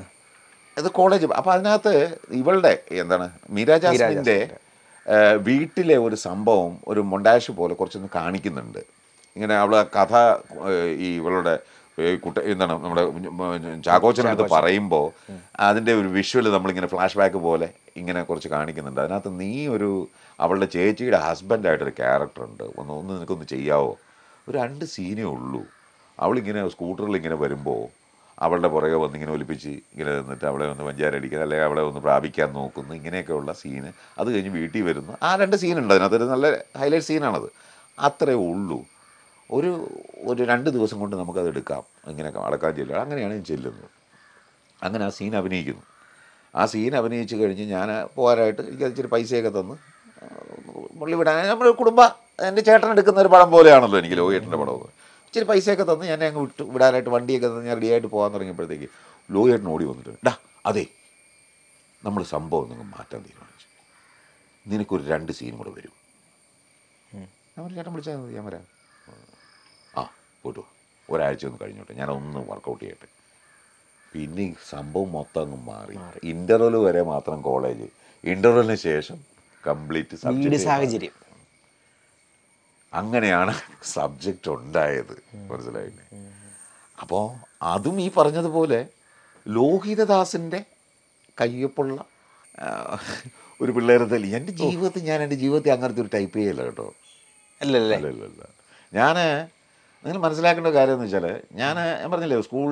ഇത് കോളേജ് അപ്പോൾ അതിനകത്ത് ഇവളുടെ എന്താണ് മീര ജാസ്മിൻ്റെ ഏഹ്, വീട്ടിലെ ഒരു സംഭവം ഒരു മൊണ്ടാഷ് പോലെ കുറച്ചൊന്ന് കാണിക്കുന്നുണ്ട് ഇങ്ങനെ അവളെ കഥ ഏഹ്, ഈ ഇവളുടെ ഏഹ്, കുട്ട എന്താണ് നമ്മുടെ ചാക്കോച്ചനടുത്ത് പറയുമ്പോൾ അതിൻ്റെ ഒരു വിഷ്വൽ നമ്മളിങ്ങനെ ഫ്ലാഷ് ബാക്ക് പോലെ ഇങ്ങനെ കുറച്ച് കാണിക്കുന്നുണ്ട് അതിനകത്ത് നീ ഒരു അവളുടെ ചേച്ചിയുടെ ഹസ്ബൻഡായിട്ടൊരു ക്യാരക്ടർ ഉണ്ട് ഒന്ന് ഒന്ന് നിനക്കൊന്ന് ചെയ്യാവോ ഒരു രണ്ട് സീനേ ഉള്ളൂ അവളിങ്ങനെ സ്കൂട്ടറിൽ ഇങ്ങനെ വരുമ്പോൾ അവളുടെ പുറകെ വന്ന് ഇങ്ങനെ ഒലിപ്പിച്ച് ഇങ്ങനെ നിന്നിട്ട് അവളെ ഒന്ന് പഞ്ചാരടിക്കുക അല്ലെങ്കിൽ അവളെ ഒന്ന് പ്രാപിക്കാൻ നോക്കുന്നു ഇങ്ങനെയൊക്കെയുള്ള സീന് അത് കഴിഞ്ഞ് വീട്ടിൽ വരുന്നു ആ രണ്ട് സീനുണ്ട് അതിനകത്തൊരു നല്ല ഹൈലൈറ്റ് സീനാണത് അത്രേ ഉള്ളൂ ഒരു ഒരു രണ്ട് ദിവസം കൊണ്ട് നമുക്കത് എടുക്കാം ഇങ്ങനെയൊക്കെ അടക്കാൻ ചെല്ലുക അങ്ങനെയാണ് ഞാൻ ചെല്ലുന്നത് അങ്ങനെ ആ സീൻ അഭിനയിക്കുന്നു ആ സീൻ അഭിനയിച്ച് കഴിഞ്ഞ് ഞാൻ പോകാനായിട്ട് എനിക്ക് ഇച്ചിരി പൈസയൊക്കെ തന്ന് ആ, പുള്ളി വിടാൻ നമ്മുടെ കുടുംബ എൻ്റെ ചേട്ടൻ എടുക്കുന്ന ഒരു പടം പോലെയാണല്ലോ എനിക്ക് ലോഹിയേട്ടൻ്റെ പടം ഇച്ചിരി പൈസയൊക്കെ തന്ന് ഞാൻ അങ്ങ് വിട്ടു വിടാനായിട്ട് വണ്ടിയൊക്കെ തന്ന് ഞാൻ റെഡിയായിട്ട് പോകാൻ തുടങ്ങിയപ്പോഴത്തേക്ക് ലോഹിയേട്ടൻ ഓടി വന്നിട്ട് ഡാ അതെ നമ്മൾ സംഭവം നിങ്ങൾ മാറ്റാൻ തീരുമാനിച്ചു നിനക്കൊരു രണ്ട് സീനും കൂടെ വരും ഞാൻ പറഞ്ഞു, ചേട്ടൻ വിളിച്ചാൽ മതി ഞാൻ വരാം ആ പോയിട്ട് വാ. ഒരാഴ്ച ഒന്ന് കഴിഞ്ഞോട്ടെ ഞാൻ ഒന്ന് വർക്കൗട്ട് ചെയ്യട്ടെ പിന്നെ ഈ സംഭവം മൊത്തം അങ്ങ് മാറി ഇന്റർവെൽ വരെ മാത്രം കോളേജ് ഇന്റർവെലിന് ശേഷം കംപ്ലീറ്റ് വീട് സബ്ജക്ട് സാഹചര്യം അങ്ങനെയാണ് സബ്ജക്റ്റ് ഉണ്ടായത് മനസ്സിലായില്ലേ അപ്പോൾ അതും ഈ പറഞ്ഞതുപോലെ ലോഹിതദാസിൻ്റെ കയ്യൊപ്പുള്ള ആ, ഒരു പിള്ളേരത്തിൽ എൻ്റെ ജീവിതത്തിൽ ഞാൻ എൻ്റെ ജീവിതത്തിൽ അങ്ങനത്തെ ഒരു ടൈപ്പ് ചെയ്യല്ല കേട്ടോ അല്ലല്ലേ അല്ലല്ല ഞാൻ നിങ്ങൾ മനസ്സിലാക്കേണ്ട കാര്യം എന്ന് വെച്ചാൽ ഞാൻ ഞാൻ പറഞ്ഞില്ലേ സ്കൂൾ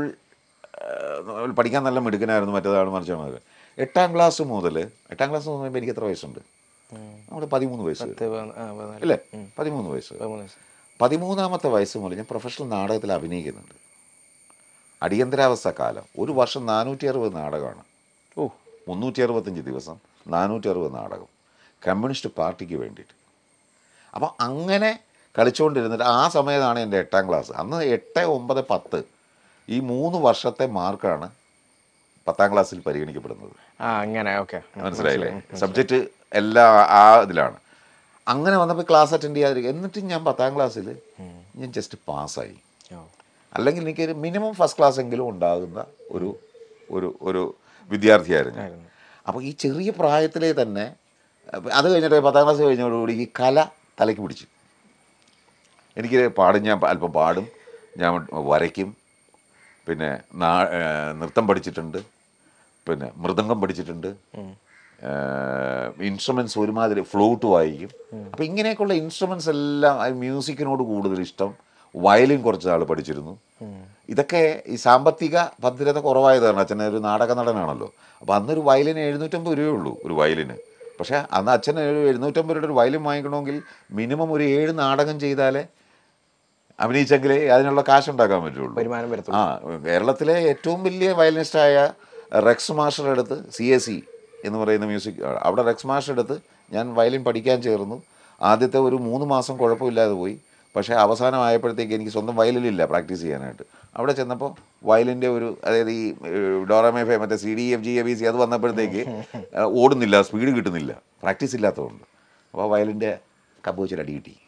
ആ, പഠിക്കാൻ നല്ല മിടുക്കനായിരുന്നു മറ്റേതാണ് മറിച്ചാണ് എട്ടാം ക്ലാസ് മുതൽ എട്ടാം ക്ലാസ് മുതൽ എനിക്ക് എത്ര വയസ്സുണ്ട് നമ്മുടെ പതിമൂന്ന് വയസ്സ് പത്ത് പതിനാ- ആ, പതിനാല്. അല്ലേ പതിമൂന്ന് വയസ്സ് പതിമൂന്ന് വയസ്സ്. പതിമൂന്നാമത്തെ വയസ്സ് മുതൽ ഞാൻ പ്രൊഫഷണൽ നാടകത്തിൽ അഭിനയിക്കുന്നുണ്ട് അടിയന്തരാവസ്ഥ കാലം ഒരു വർഷം നാനൂറ്റി അറുപത് നാടകമാണ് ഓ മുന്നൂറ്റി അറുപത്തഞ്ച് ദിവസം നാനൂറ്റി അറുപത് നാടകം കമ്മ്യൂണിസ്റ്റ് പാർട്ടിക്ക് വേണ്ടിയിട്ട് അപ്പോൾ അങ്ങനെ കളിച്ചുകൊണ്ടിരുന്നിട്ട് ആ സമയത്താണ് എൻ്റെ എട്ടാം ക്ലാസ് അന്ന് എട്ട് ഒമ്പത് പത്ത് ഈ മൂന്ന് വർഷത്തെ മാർക്കാണ് പത്താം ക്ലാസ്സിൽ പരിഗണിക്കപ്പെടുന്നത് ആ അങ്ങനെ ഓക്കെ മനസ്സിലായില്ലേ സബ്ജക്റ്റ് എല്ലാം ആ ഇതിലാണ് അങ്ങനെ വന്നപ്പോൾ ക്ലാസ് അറ്റൻഡ് ചെയ്യാതിരിക്കുക എന്നിട്ടും ഞാൻ പത്താം ക്ലാസ്സിൽ ഞാൻ ജസ്റ്റ് പാസ്സായി അല്ലെങ്കിൽ എനിക്കൊരു മിനിമം ഫസ്റ്റ് ക്ലാസ് എങ്കിലും ഉണ്ടാകുന്ന ഒരു ഒരു ഒരു വിദ്യാർത്ഥിയായിരുന്നു ഞാൻ. അപ്പോൾ ഈ ചെറിയ പ്രായത്തിലേ തന്നെ അപ്പൊ അത് കഴിഞ്ഞിട്ട് പത്താം ക്ലാസ് കഴിഞ്ഞതോടുകൂടി ഈ കല തലയ്ക്ക് പിടിച്ചു എനിക്ക് പാടും ഞാൻ അല്പം പാടും ഞാൻ വരയ്ക്കും പിന്നെ നാ ഏഹ് നൃത്തം പഠിച്ചിട്ടുണ്ട് പിന്നെ മൃദംഗം പഠിച്ചിട്ടുണ്ട് ഇൻസ്ട്രുമെൻറ്റ്സ് ഒരുമാതിരി ഫ്ലൂട്ട് വായിക്കും അപ്പോൾ ഇങ്ങനെയൊക്കെയുള്ള ഇൻസ്ട്രുമെൻറ്റ്സ് എല്ലാം ആ മ്യൂസിക്കിനോട് കൂടുതൽ ഇഷ്ടം വയലിൻ കുറച്ച് നാൾ പഠിച്ചിരുന്നു ഇതൊക്കെ ഈ സാമ്പത്തിക ഭദ്രത കുറവായത് കാരണം അച്ഛൻ ഒരു നാടക നടനാണല്ലോ അപ്പോൾ അന്നൊരു വയലിന് എഴുന്നൂറ്റമ്പത് രൂപയേ ഉള്ളൂ ഒരു വയലിന് പക്ഷേ അന്ന് അച്ഛൻ ഒരു എഴുന്നൂറ്റമ്പത് രൂപയുടെ ഒരു വയലിൻ വാങ്ങിക്കണമെങ്കിൽ മിനിമം ഒരു ഏഴ് നാടകം ചെയ്താലേ അഭിനയിച്ചെങ്കിലേ അതിനുള്ള കാശ് ഉണ്ടാക്കാൻ പറ്റുള്ളൂ വരുമാനം വരത്തുള്ളൂ ആ കേരളത്തിലെ ഏറ്റവും വലിയ വയലിനിസ്റ്റായ റെക്സ് മാസ്റ്റർ അടുത്ത് സി എസ് സി എന്ന് പറയുന്ന മ്യൂസിക് അവിടെ റെക്സ് മാസ്റ്റർ അടുത്ത് ഞാൻ വയലിൻ പഠിക്കാൻ ചേർന്നു ആദ്യത്തെ ഒരു മൂന്ന് മാസം കുഴപ്പമില്ലാതെ പോയി പക്ഷേ അവസാനം ആയപ്പോഴത്തേക്ക് എനിക്ക് സ്വന്തം വയലിനില്ല പ്രാക്ടീസ് ചെയ്യാനായിട്ട് അവിടെ ചെന്നപ്പോൾ വയലിൻ്റെ ഒരു അതായത് ഈ ഡോറമേഫെ മറ്റേ C D F G A B C അത് വന്നപ്പോഴത്തേക്ക് ഏഹ്, ഓടുന്നില്ല സ്പീഡ് കിട്ടുന്നില്ല പ്രാക്ടീസ് ഇല്ലാത്തതുകൊണ്ട് അപ്പോൾ വയലിൻ്റെ കമ്പ് വെച്ചൊരു അടി കിട്ടി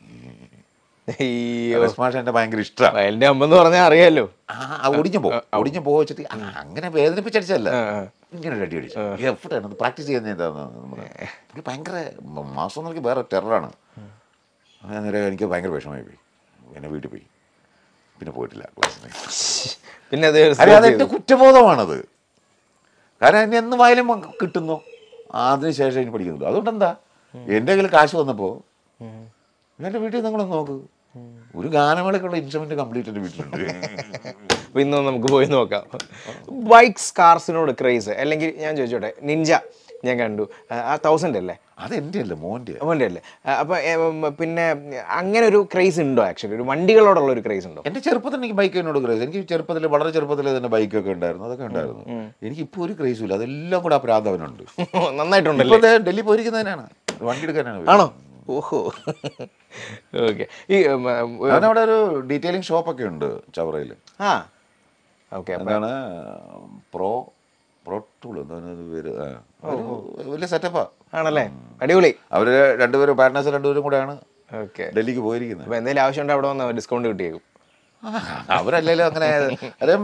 അയ്യോ റെക്സ് മാഷ് എൻ്റെ ഭയങ്കര ഇഷ്ടമാണ് വയലിന്റെ അമ്പെന്ന് പറഞ്ഞാൽ അറിയാലോ ആ ഒടിഞ്ഞു പോകും ഒടിഞ്ഞു പോകും വെച്ചിട്ട് ആ, അങ്ങനെ വേദനിപ്പിച്ചടിച്ചല്ല ഇങ്ങനെ ഒരു അടി അടിച്ചു എവിടെയാണ് പ്രാക്ടീസ് ചെയ്യുന്നത് എന്താന്ന് പുള്ളി ഭയങ്കര മ- മാസം നോക്കി വേറെ ടെററാണ് അന്നേരം എനിക്ക് ഭയങ്കര വിഷമമായി പോയി പിന്നെ വീട്ടിൽ പോയി പിന്നെ പോയിട്ടില്ല ക്ലാസ്സിന് പിന്നെ അത് അല്ല അതെൻ്റെ കുറ്റബോധമാണത് കാരണം എന്നെ എന്ന് വയലും കിട്ടുന്നു അതിനുശേഷം എനിക്ക് പഠിക്കുന്നുള്ളൂ അതുകൊണ്ട് എന്താ എൻ്റെ കയ്യിൽ കാശ് വന്നപ്പോൾ എൻ്റെ വീട്ടിൽ നിങ്ങളൊന്ന് നോക്ക് ഒരു ഗാനമേളയ്ക്കുള്ള ഇൻസ്ട്രുമെന്റ് കംപ്ലീറ്റ് എൻ്റെ വീട്ടിലുണ്ട് അപ്പൊ ഇന്ന് നമുക്ക് പോയി നോക്കാം ബൈക്സ് കാർസിനോട് ക്രേസ് അല്ലെങ്കിൽ ഞാൻ ചോദിച്ചോട്ടെ നിഞ്ച ഞാൻ കണ്ടു ആ, ആ തൗസൻഡ് അല്ലേ അതെൻ്റെ അല്ല മോൻ്റെ അവൻ്റെ അല്ലേ ആ, അപ്പൊ ഏ, ഉം, പിന്നെ അങ്ങനെ ഒരു ക്രേസ് ഉണ്ടോ ആക്ച്വലി ഒരു വണ്ടികളോടുള്ള ഒരു ക്രേസ് ഉണ്ടോ എൻ്റെ ചെറുപ്പത്തിൽ എനിക്ക് ബൈക്കിനോട് ക്രേസ് എനിക്ക് ചെറുപ്പത്തിൽ വളരെ ചെറുപ്പത്തിൽ തന്നെ ബൈക്കൊക്കെ ഉണ്ടായിരുന്നു അതൊക്കെ ഉണ്ടായിരുന്നു എനിക്ക് ഇപ്പോൾ ഒരു ക്രേസും ഇല്ല അതെല്ലാം കൂടെ ആ പ്രാന്തവനുണ്ട് നന്നായിട്ടുണ്ടല്ലേ ഇപ്പോൾ ദേ ഡൽഹി പോയിരിക്കുന്നതിനാണ് വണ്ടി എടുക്കാനാണ് പോയത്. ആണോ ഓഹോ ഓക്കെ ഈ ഉം, ഉം, അവനവിടെ ഒരു ഡീറ്റെയിലിംഗ് ഷോപ്പൊക്കെ ഉണ്ട് ചവറയിൽ ആ ഓക്കെ എന്താണ് പ്രോ പ്രോ ടൂൾ എന്താണ് അത് പേര് ആ, ഒരു വലിയ സെറ്റപ്പാ ആണല്ലേ അടിപൊളി അവര് രണ്ടുപേരും പാർട്ട്നേഴ്സ് രണ്ടുപേരും കൂടെയാണ് ഓക്കെ ഡൽഹിക്ക് പോയിരിക്കുന്നത് അപ്പൊ എന്തെങ്കിലും ആവശ്യമുണ്ട് അവിടെ വന്ന് ഡിസ്കൗണ്ട് കിട്ടിയേക്കും അവരല്ലേലും അങ്ങനെ അതും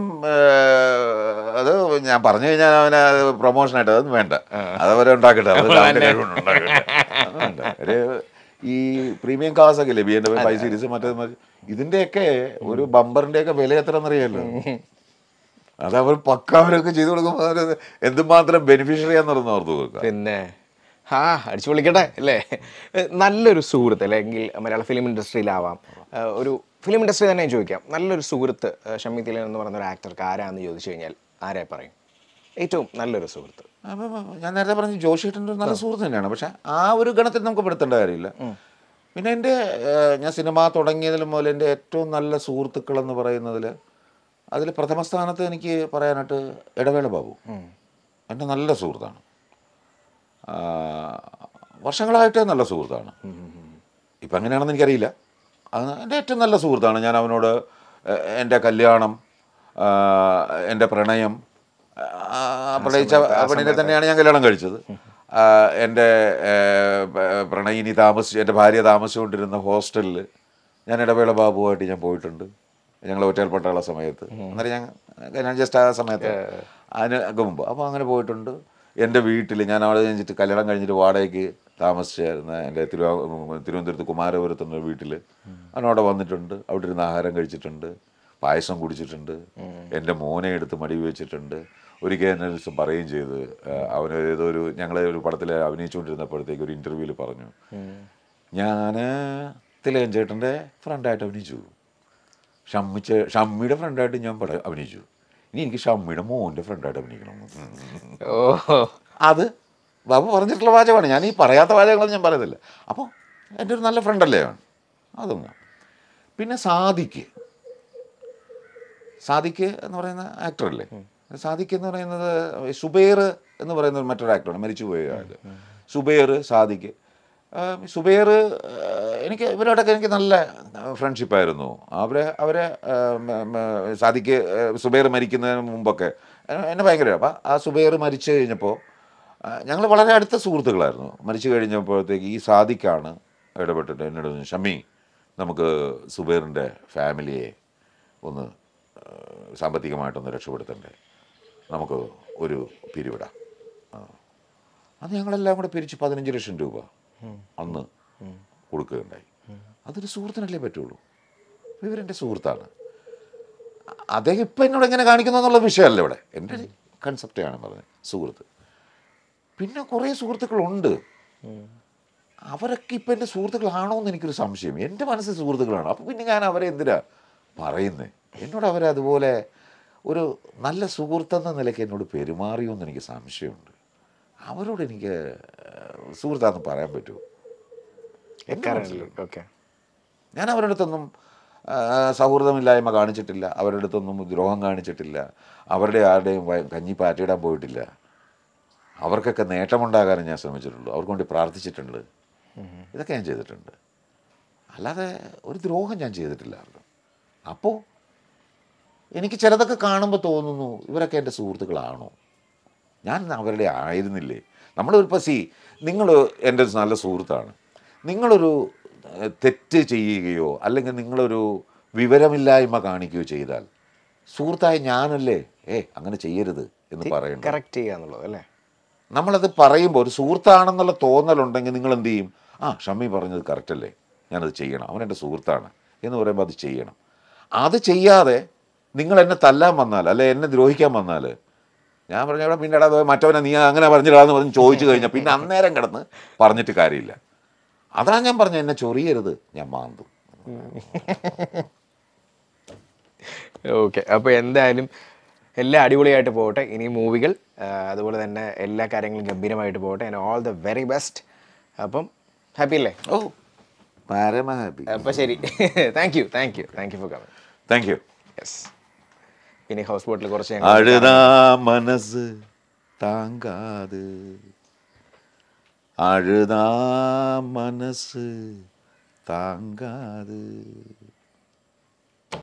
അത് ഞാൻ പറഞ്ഞു കഴിഞ്ഞാൽ അവന് പ്രൊമോഷനായിട്ട് അതൊന്നും വേണ്ട അതവരെ ഉണ്ടാക്കട്ടെ അത് അവന്റെ കഴിവുകൊണ്ട് ഉണ്ടാക്കട്ടെ. അത് വേണ്ട. ഒരു ഈ പ്രീമിയം കാസ് ഒക്കെ ഇല്ലേ ബി എൻ ഫൈവ് സീരീസ് മറ്റേത് മറ്റേ ഇതിന്റെയൊക്കെ ഒരു ബമ്പറിന്റെയൊക്കെ വില എത്ര എന്നറിയാലോ അത് അവർ പക്കാവരൊക്കെ ചെയ്തു കൊടുക്കുമ്പോൾ അവര് എന്തുമാത്രം ബെനിഫിഷ്യറി ആണെന്ന് ഓർത്ത് നോക്കുക പിന്നെ ആ അടിച്ചു പൊളിക്കട്ടെ അല്ലേ ഏഹ് നല്ലൊരു സുഹൃത്ത് അല്ലെങ്കിൽ മലയാള ഫിലിം ഇൻഡസ്ട്രിയിലാവാം ഏഹ് ഒരു ഫിലിം ഇൻഡസ്ട്രി തന്നെ ഞാൻ ചോദിക്കാം നല്ലൊരു സുഹൃത്ത് ഏഹ് ഷമ്മി തിലൻ എന്ന് പറയുന്ന ഒരു ആക്ടർക്ക് ആരാന്ന് ചോദിച്ചു കഴിഞ്ഞാൽ ആരെ പറയും ഏറ്റവും നല്ലൊരു സുഹൃത്ത് അപ്പം ഞാൻ നേരത്തെ പറഞ്ഞു ജോഷിയേട്ടൻ്റെ ഒരു നല്ല സുഹൃത്ത് തന്നെയാണ് പക്ഷെ ആ ഒരു ഗണത്തിൽ നമുക്ക് പെടുത്തേണ്ട കാര്യമില്ല പിന്നെ എൻ്റെ ഏഹ്, ഞാൻ സിനിമ തുടങ്ങിയതിൽ മുതൽ എൻ്റെ ഏറ്റവും നല്ല സുഹൃത്തുക്കൾ എന്ന് പറയുന്നതിൽ അതിൽ പ്രഥമ സ്ഥാനത്ത് എനിക്ക് പറയാനായിട്ട് ഇടവേള ബാബു എൻ്റെ നല്ല സുഹൃത്താണ് ആ, വർഷങ്ങളായിട്ട് നല്ല സുഹൃത്താണ് ഇപ്പം എങ്ങനെയാണെന്ന് എനിക്കറിയില്ല അത് എൻ്റെ ഏറ്റവും നല്ല സുഹൃത്താണ് ഞാൻ അവനോട് എ- എൻ്റെ കല്യാണം ആ, എൻ്റെ പ്രണയം ആ, പ്രണയിച്ച പെണ്ണിനെ തന്നെയാണ് ഞാൻ കല്യാണം കഴിച്ചത് ആ, എൻ്റെ ഏ, പ- പ്രണയിനി താമസിച്ച് എൻ്റെ ഭാര്യ താമസിച്ചുകൊണ്ടിരുന്ന ഹോസ്റ്റലിൽ ഞാൻ ഇടവേള ബാബുവായിട്ട് ഞാൻ പോയിട്ടുണ്ട് ഞങ്ങൾ ഒറ്റൽപ്പെട്ടുള്ള സമയത്ത് അന്നേരം ഞാൻ ഞാൻ ജസ്റ്റ് ആ സമയത്ത് അതിന് ഒക്കെ മുമ്പ് അപ്പോൾ അങ്ങനെ പോയിട്ടുണ്ട് എൻ്റെ വീട്ടിൽ ഞാൻ അവിടെ കഴിഞ്ഞിട്ട് കല്യാണം കഴിഞ്ഞിട്ട് വാടകയ്ക്ക് താമസിച്ചായിരുന്ന എൻ്റെ തിരുവാ തിരുവനന്തപുരത്ത് കുമാരപുരത്തുള്ള വീട്ടിൽ അവനവിടെ വന്നിട്ടുണ്ട് അവിടെ ഇരുന്ന് ആഹാരം കഴിച്ചിട്ടുണ്ട് പായസം കുടിച്ചിട്ടുണ്ട് എൻ്റെ മോനെ എടുത്ത് മടി വെച്ചിട്ടുണ്ട് ഒരിക്കൽ എന്നെ ഒരു ദിവസം പറയുകയും ചെയ്ത് അവൻ ഏതോ ഒരു ഞങ്ങളെ ഒരു പടത്തിൽ അഭിനയിച്ചുകൊണ്ടിരുന്നപ്പോഴത്തേക്ക് ഒരു ഇൻ്റർവ്യൂവിൽ പറഞ്ഞു ഞാൻ തിലകൻ ചേട്ടൻ്റെ ഫ്രണ്ടായിട്ട് അഭിനയിച്ചു ഷമ്മി ചേ ഷമ്മിയുടെ ഫ്രണ്ടായിട്ട് ഞാൻ പടം അഭിനയിച്ചു ഇനി എനിക്ക് ഷമ്മിയുടെ മോൻ്റെ ഫ്രണ്ടായിട്ട് അഭിനയിക്കണം ഉം. ഓ അത് ബാബു പറഞ്ഞിട്ടുള്ള വാചകമാണ് ഞാൻ ഈ പറയാത്ത വാചകങ്ങളൊന്നും ഞാൻ പറയുന്നില്ല അപ്പോൾ എൻ്റെ ഒരു നല്ല ഫ്രണ്ടല്ലേ അവൻ അതൊന്ന് പിന്നെ സാദിക്ക് സാദിക്ക് എന്ന് പറയുന്ന ആക്ടറല്ലേ സാദിക്ക് എന്ന് പറയുന്നത് സുബൈർ എന്ന് പറയുന്ന ഒരു മറ്റൊരു ആക്ടറാണ് മരിച്ചു പോയ ആൾ സുബൈർ സാദിക്ക് ആഹ് സുബൈർ ആഹ് എനിക്ക് ഇവരോടൊക്കെ എനിക്ക് നല്ല ഫ്രണ്ട്ഷിപ്പായിരുന്നു അവരെ അവരെ ആഹ് മ- മ- സാദിക്ക് ആഹ് സുബൈർ മരിക്കുന്നതിന് മുമ്പൊക്കെ എന്നെ എന്നെ ഭയങ്കര അപ്പം ആ സുബൈർ മരിച്ചു കഴിഞ്ഞപ്പോൾ ഞങ്ങൾ വളരെ അടുത്ത സുഹൃത്തുക്കളായിരുന്നു മരിച്ചു കഴിഞ്ഞപ്പോഴത്തേക്ക് ഈ സാദിക്കാണ് ഇടപെട്ടിട്ട് എന്നോട് പറഞ്ഞു, ഷമ്മി നമുക്ക് സുബൈറിൻ്റെ ഫാമിലിയെ ഒന്ന് ആഹ് സാമ്പത്തികമായിട്ടൊന്ന് രക്ഷപ്പെടുത്തണ്ടേ നമുക്ക് ഒരു പിരിവിടാം ആ. അത് ഞങ്ങളെല്ലാം കൂടെ പിരിച്ച് പതിനഞ്ച് ലക്ഷം രൂപ അന്ന് കൊടുക്കുകയുണ്ടായി അതൊരു സുഹൃത്തിനല്ലേ പറ്റുള്ളൂ അപ്പോൾ ഇവരെൻ്റെ സുഹൃത്താണ് അദ്ദേഹം ഇപ്പം എന്നോട് എങ്ങനെ കാണിക്കുന്നു എന്നുള്ള വിഷയമല്ല ഇവിടെ എൻ്റെ കൺസെപ്റ്റാണ് പറഞ്ഞത് സുഹൃത്ത് പിന്നെ കുറേ സുഹൃത്തുക്കളുണ്ട് അവരൊക്കെ ഇപ്പം എൻ്റെ സുഹൃത്തുക്കളാണോ എന്ന് എനിക്കൊരു സംശയം എൻ്റെ മനസ്സിൽ സുഹൃത്തുക്കളാണ് അപ്പോൾ പിന്നെ ഞാൻ അവരെ എന്തിനാ പറയുന്നത് എന്നോട് അവരതുപോലെ ഒരു നല്ല സുഹൃത്തെന്ന നിലയ്ക്ക് എന്നോട് പെരുമാറിയോ എന്ന് എനിക്ക് സംശയമുണ്ട് അവരോട് എനിക്ക് ഏഹ്, സുഹൃത്താന്ന് പറയാൻ പറ്റുമോ ഓക്കെ ഞാൻ അവരുടെ അടുത്തൊന്നും ആ, സൗഹൃദമില്ലായ്മ കാണിച്ചിട്ടില്ല അവരുടെ അടുത്തൊന്നും ദ്രോഹം കാണിച്ചിട്ടില്ല അവരുടെ ആരുടെയും വയ- കഞ്ഞി പാറ്റിയിടാൻ പോയിട്ടില്ല അവർക്കൊക്കെ നേട്ടമുണ്ടാകാനും ഞാൻ ശ്രമിച്ചിട്ടുള്ളൂ അവർക്ക് വേണ്ടി പ്രാർത്ഥിച്ചിട്ടുണ്ട് ഇതൊക്കെ ഞാൻ ചെയ്തിട്ടുണ്ട് അല്ലാതെ ഒരു ദ്രോഹം ഞാൻ ചെയ്തിട്ടില്ല ആർക്കും അപ്പോൾ എനിക്ക് ചിലതൊക്കെ കാണുമ്പോൾ തോന്നുന്നു ഇവരൊക്കെ എൻ്റെ സുഹൃത്തുക്കളാണോ ഞാൻ അവരുടെ ആയിരുന്നില്ലേ നമ്മൾ ഇപ്പോൾ സി നിങ്ങൾ എൻ്റെ ഒരു നല്ല സുഹൃത്താണ് നിങ്ങളൊരു ഏഹ്, തെറ്റ് ചെയ്യുകയോ അല്ലെങ്കിൽ നിങ്ങളൊരു വിവരമില്ലായ്മ കാണിക്കുകയോ ചെയ്താൽ സുഹൃത്തായ ഞാനല്ലേ ഏ അങ്ങനെ ചെയ്യരുത് എന്ന് പറയുന്നത് കറക്റ്റ് ചെയ്യുക എന്നുള്ളത് അല്ലേ നമ്മളത് പറയുമ്പോൾ ഒരു സുഹൃത്താണെന്നുള്ള തോന്നലുണ്ടെങ്കിൽ നിങ്ങൾ എന്ത് ചെയ്യും ആ ഷമ്മി പറഞ്ഞത് കറക്റ്റ് അല്ലേ ഞാനത് ചെയ്യണം അവൻ എൻ്റെ സുഹൃത്താണ് എന്ന് പറയുമ്പോൾ അത് ചെയ്യണം അത് ചെയ്യാതെ നിങ്ങൾ എന്നെ തല്ലാൻ വന്നാൽ അല്ലെ എന്നെ ദ്രോഹിക്കാൻ വന്നാൽ ഞാൻ പറഞ്ഞ ഇവിടെ പിന്നെ എടാ ദേ മറ്റവനെ നീ അങ്ങനെ പറഞ്ഞിടാന്ന് പറഞ്ഞ് ചോദിച്ചു കഴിഞ്ഞാൽ പിന്നെ അന്നേരം കിടന്ന് പറഞ്ഞിട്ട് കാര്യമില്ല അതാണ് ഞാൻ പറഞ്ഞത് എന്നെ ചൊറിയരുത് ഞാൻ മാന്തും ഓക്കെ അപ്പോൾ എന്തായാലും എല്ലാം അടിപൊളിയായിട്ട് പോകട്ടെ ഇനി മൂവികൾ അതുപോലെ തന്നെ എല്ലാ കാര്യങ്ങളും ഗംഭീരമായിട്ട് പോകട്ടെ and all the very best അപ്പം ഹാപ്പി അല്ലേ ഓ പരമ ഹാപ്പി അപ്പോൾ ശരി thank you thank you thank you for coming thank you yes ഇനി ഹൗസ് ബോട്ടിൽ കുറച്ച് ഞങ്ങൾ അഴുതാ മനസ്സ് താങ്കാത് അഴുതാ മനസ്സ് താങ്കാത്